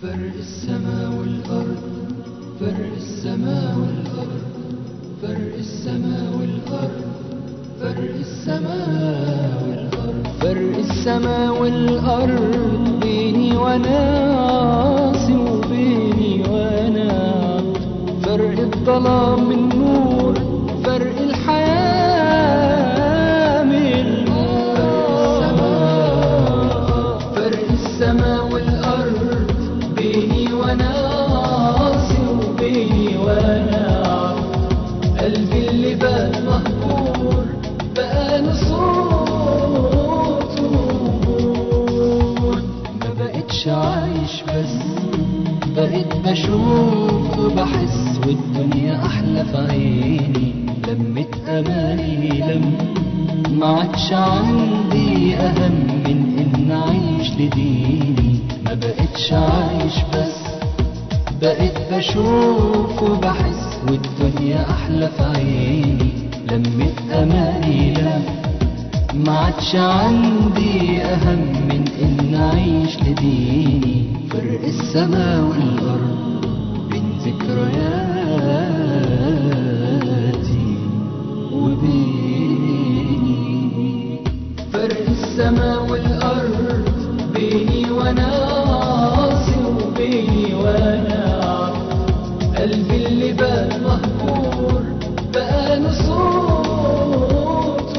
فرق السماء والأرض فرق السماء والأرض فرق السماء والأرض فرق السماء والأرض فرق السماء والأرض بيني وأنا عاصي وبيني وأنا فرق الظلام من نور فرق الحياة من الموت فرق السماء والأرض بيني وأنا عاصي وبيني وأنا قلبي اللي بات مهجور بقى له صوت ووجود ما بقتش عايش بس بقيت بشوف وبحس والدنيا أحلى في عيني لمت أماني لم ما عادش عندي أهم من إن أعيش لديني ما بقتش عايش بس بقيت بشوف وبحس والدنيا أحلى في عيني لمت أماني لم ما عادش عندي أهم من إن أعيش لديني فرق السماء والأرض بين ذكرياتي وبيني فرق السماء والأرض بيني وأنا عاصي وبيني وأنا قلبي اللي بات مهجور بقى له صوت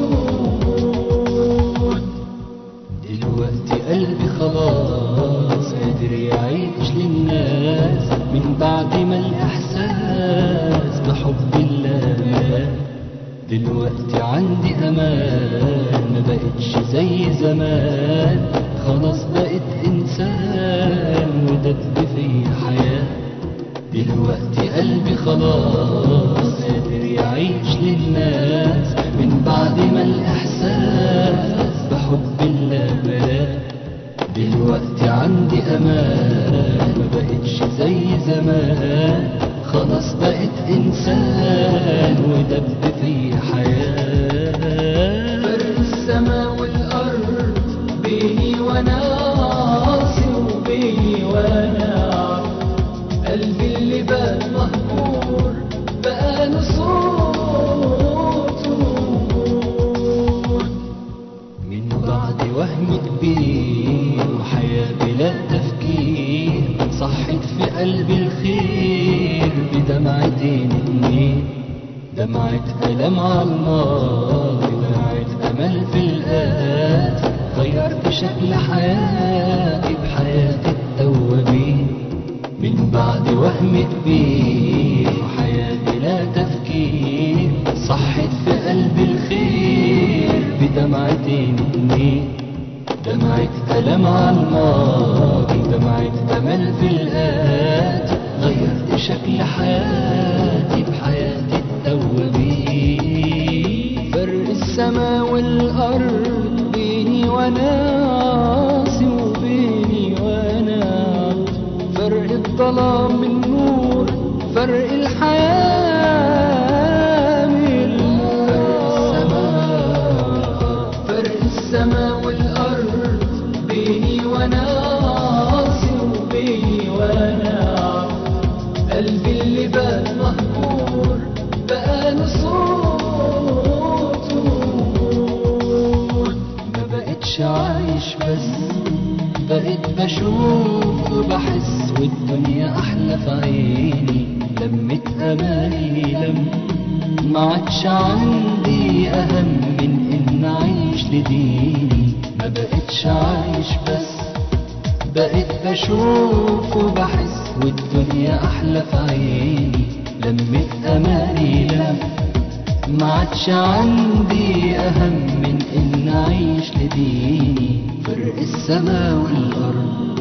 ووجود دلوقتي قلبي خلاص قادر يعيش للناس من بعد ما الإحساس بحب الله دلوقتي عندي أمان ما بقتش زي زمان خلاص بقيت إنسان ودب في حياة دلوقتي قلبي خلاص قادر يعيش للناس من بعد ما الإحساس بحب الله بلا دلوقتي عندي أمان ما بقتش زي زمان خلاص بقيت إنسان ودب في حياة فرق السماء والأرض بيني وأنا عاصي وبيني وأنا قلبي اللي بات مهجور بقى له صوت ووجود من بعد وهم كبير وحياة بلا تفكير صحت في قلبي الخير بدمعتين اتنين دمعة ألم على الماضي دمعة أمل في الآت غيرت شكل حياتي بحياة التوابين من بعد وهم كبير وحياة بلا تفكير صحت في قلبي الخير بدمعتين اتنين دمعة ألم على الماضي دمعة أمل في الآت غيرت شكل حياتي بحياة التوابين فرق السماء والأرض بيني وأنا عاصي وبيني وأنا فرق الظلام من نور فرق الحياة من الموت فرق السماء والأرض بيني وأنا عاصي وبيني وأنا قلبي اللي بات مهجور بقى له صوت ووجود ما بقتش عايش بس بقيت بشوف وبحس والدنيا أحلى في عيني لمت أماني لم ما عادش عندي أهم من إن أعيش لديني ما بقتش عايش بس بقيت بشوف وبحس والدنيا أحلى في عيني لمت أماني لم ما عادش عندي أهم من إن أعيش لديني فرق السماء والأرض